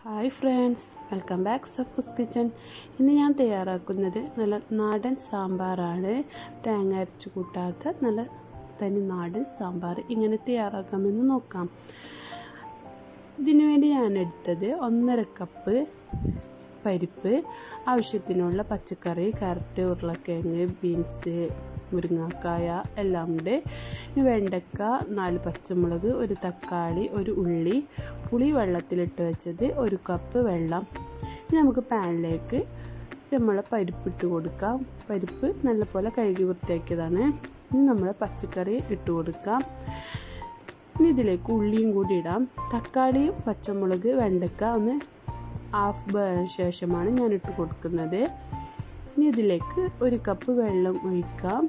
hi friends welcome back സപ്പൂസ് kitchen ഇന്ന് ഞാൻ തയ്യാറാക്കുന്നത് നല്ല നാടൻ സാമ്പാറാണ് തേങ്ങ അരച്ച് കൂട്ടാത്ത നല്ല തനി നാടൻ സാമ്പാർ ഇങ്ങനെ തയ്യാറാക്കാമെന്ന് നോക്കാം ഇതിനു വേണ്ടി ഞാൻ എടുത്തത് ഒന്നര കപ്പ് പരിപ്പ് ആവശ്യത്തിനുള്ള പച്ചക്കറി കരട്ട് ഉരുളക്കിഴങ്ങ് ബീൻസ് മുരിങ്ങാക്കായ എല്ലാം ഉണ്ട് വെണ്ടക്ക നാല് പച്ചമുളക് ഒരു തക്കാളി ഒരു ഉള്ളി പുളി വെള്ളത്തിലിട്ട് വെച്ചത് ഒരു കപ്പ് വെള്ളം ഇനി നമുക്ക് പാനിലേക്ക് നമ്മളെ പരിപ്പിട്ട് കൊടുക്കാം പരിപ്പ് നല്ലപോലെ കഴുകി വൃത്തിയാക്കിയതാണ് ഇനി നമ്മൾ പച്ചക്കറി ഇട്ട് കൊടുക്കാം ഇനി ഇതിലേക്ക് ഉള്ളിയും കൂടി ഇടാം തക്കാളിയും പച്ചമുളക് വെണ്ടക്ക ഒന്ന് ഹാഫ് ശേഷമാണ് ഞാൻ ഇട്ട് കൊടുക്കുന്നത് ഇനി ഇതിലേക്ക് ഒരു കപ്പ് വെള്ളം ഒഴിക്കാം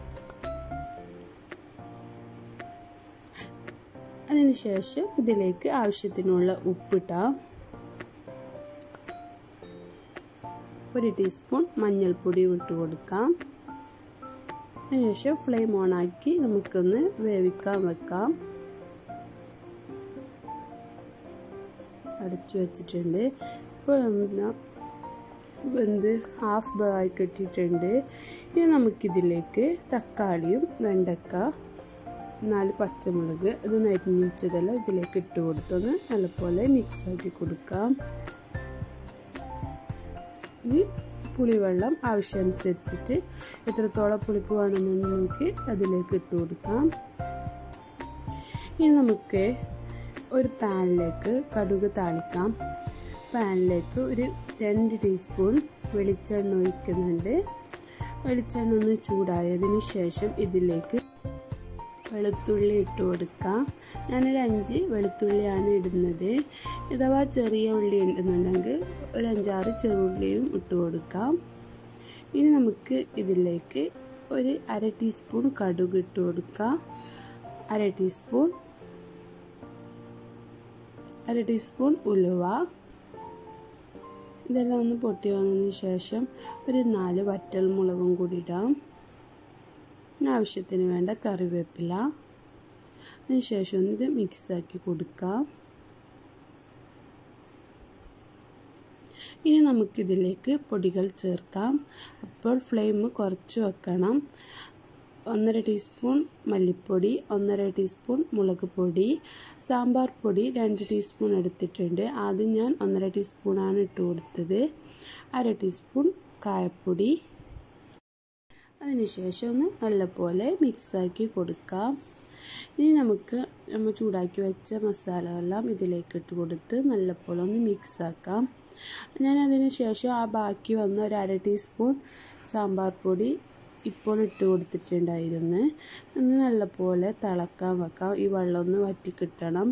അതിനുശേഷം ഇതിലേക്ക് ആവശ്യത്തിനുള്ള ഉപ്പിട്ടാം ഒരു ടീസ്പൂൺ മഞ്ഞൾപ്പൊടി ഇട്ട് കൊടുക്കാം അതിനുശേഷം ഫ്ലെയിം ഓണാക്കി നമുക്കൊന്ന് വേവിക്കാൻ വെക്കാം അടച്ചു വെച്ചിട്ടുണ്ട് ഇപ്പോൾ നമ്മൾ വെന്ത് ഹാഫ് ബായി കിട്ടിയിട്ടുണ്ട് ഇനി നമുക്കിതിലേക്ക് തക്കാളിയും വെണ്ടക്ക നാല് പച്ചമുളക് ഇത് നരിഞ്ഞ് വെച്ചതെല്ലാം ഇതിലേക്ക് ഇട്ട് കൊടുത്തൊന്ന് നല്ലപോലെ മിക്സ് ആക്കി കൊടുക്കാം ഇനി പുളിവെള്ളം ആവശ്യമനുസരിച്ചിട്ട് എത്രത്തോളം പുളിപ്പ് വേണമെന്ന് നോക്കി അതിലേക്ക് ഇട്ട് കൊടുക്കാം ഇനി നമുക്ക് ഒരു പാനിലേക്ക് കടുക് താളിക്കാം പാനിലേക്ക് ഒരു രണ്ട് ടീസ്പൂൺ വെളിച്ചെണ്ണ ഒഴിക്കുന്നുണ്ട് വെളിച്ചെണ്ണ ഒന്ന് ചൂടായതിന് ശേഷം ഇതിലേക്ക് വെളുത്തുള്ളി ഇട്ട് കൊടുക്കാം ഞാനൊരു അഞ്ച് വെളുത്തുള്ളിയാണ് ഇടുന്നത് അഥവാ ചെറിയ ഉള്ളി ഉണ്ടെന്നുണ്ടെങ്കിൽ ഒരു അഞ്ചാറ് ചെറുള്ളിയും ഇട്ട് കൊടുക്കാം ഇനി നമുക്ക് ഇതിലേക്ക് ഒരു അര ടീസ്പൂൺ കടുക് ഇട്ട് കൊടുക്കാം അര ടീസ്പൂൺ അര ടീസ്പൂൺ ഉലുവ ഇതെല്ലാം ഒന്ന് പൊട്ടി വന്നതിന് ശേഷം ഒരു നാല് വറ്റൽ മുളകും കൂടി ഇടാം ആവശ്യത്തിന് വേണ്ട കറിവേപ്പില അതിന് ശേഷം ഒന്ന് ഇത് മിക്സാക്കി കൊടുക്കാം ഇനി നമുക്കിതിലേക്ക് പൊടികൾ ചേർക്കാം അപ്പോൾ ഫ്ലെയിം കുറച്ച് വെക്കണം ഒന്നര ടീസ്പൂൺ മല്ലിപ്പൊടി ഒന്നര ടീസ്പൂൺ മുളക് പൊടി സാമ്പാർ പൊടി രണ്ട് ടീസ്പൂൺ എടുത്തിട്ടുണ്ട് ആദ്യം ഞാൻ ഒന്നര ടീസ്പൂണാണ് ഇട്ട് കൊടുത്തത് അര ടീസ്പൂൺ കായപ്പൊടി അതിനുശേഷം ഒന്ന് നല്ലപോലെ മിക്സാക്കി കൊടുക്കാം ഇനി നമുക്ക് നമ്മൾ ചൂടാക്കി വെച്ച മസാലകളെല്ലാം ഇതിലേക്ക് ഇട്ട് കൊടുത്ത് നല്ലപോലെ ഒന്ന് മിക്സാക്കാം ഞാൻ അതിന് ശേഷം ആ ബാക്കി വന്ന ഒരു അര ടീസ്പൂൺ സാമ്പാർ പൊടി ഇപ്പോൾ ഇട്ട് കൊടുത്തിട്ടുണ്ടായിരുന്നു ഒന്ന് നല്ലപോലെ തിളക്കാൻ വെക്കാം ഈ വെള്ളം ഒന്ന് വറ്റി കിട്ടണം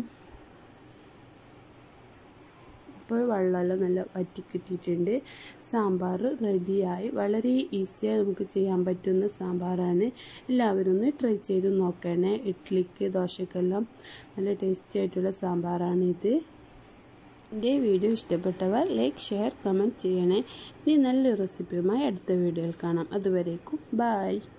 ഇപ്പോൾ വെള്ളമെല്ലാം നല്ല വറ്റി കിട്ടിയിട്ടുണ്ട് സാമ്പാർ റെഡിയായി വളരെ ഈസിയായി നമുക്ക് ചെയ്യാൻ പറ്റുന്ന സാമ്പാറാണ് എല്ലാവരും ഒന്ന് ട്രൈ ചെയ്ത് നോക്കണേ ഇഡ്ഡലിക്ക് ദോശക്കെല്ലാം നല്ല ടേസ്റ്റി ആയിട്ടുള്ള സാമ്പാറാണ് ഇത് എൻ്റെ വീഡിയോ ഇഷ്ടപ്പെട്ടവർ ലൈക്ക് ഷെയർ കമൻറ്റ് ചെയ്യണേ ഇനി നല്ലൊരു റെസിപ്പിയുമായി അടുത്ത വീഡിയോയിൽ കാണാം അതുവരേക്കും ബായ്